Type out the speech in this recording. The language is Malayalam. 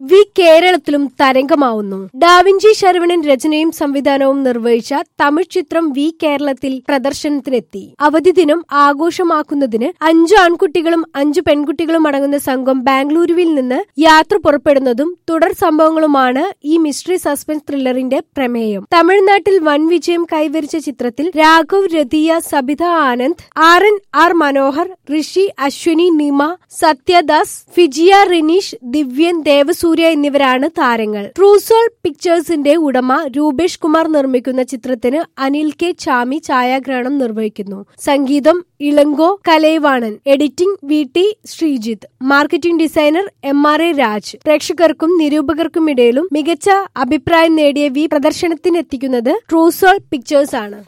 വി കേരളത്തിലും തരംഗമാവുന്നു ഡാവിഞ്ചി ശരവണൻ രചനയും സംവിധാനവും നിർവഹിച്ച തമിഴ് ചിത്രം വി കേരളത്തിൽ പ്രദർശനത്തിനെത്തി അവധി ദിനം ആഘോഷമാക്കുന്നതിന് അഞ്ചു ആൺകുട്ടികളും അഞ്ചു പെൺകുട്ടികളും അടങ്ങുന്ന സംഘം ബാംഗ്ലൂരുവിൽ നിന്ന് യാത്ര പുറപ്പെടുന്നതും തുടർ സംഭവങ്ങളുമാണ് ഈ മിസ്റ്ററി സസ്പെൻസ് ത്രില്ലറിന്റെ പ്രമേയം തമിഴ്നാട്ടിൽ വൻ വിജയം കൈവരിച്ച ചിത്രത്തിൽ Raghav Ratiya Sabitha Anand R N R Manohar Rishi Ashwini Nima Sathyadas Fijiya Rineesh Divyan Devasurya എന്നിവരാണ് താരങ്ങൾ ട്രൂസോൾ പിക്ചേഴ്സിന്റെ ഉടമ രൂപേഷ് കുമാർ നിർമ്മിക്കുന്ന ചിത്രത്തിന് അനിൽ കെ ചാമി ഛായാഗ്രഹണം നിർവഹിക്കുന്നു സംഗീതം Ilango Kalaivanan editing V T Sreejith marketing designer M R A Raj പ്രേക്ഷകർക്കും നിരൂപകർക്കും ഇടയിലും മികച്ച അഭിപ്രായം നേടിയ വി പ്രദർശനത്തിനെത്തിക്കുന്നത് ട്രൂസോൾ പിക്ചേഴ്സ് ആണ്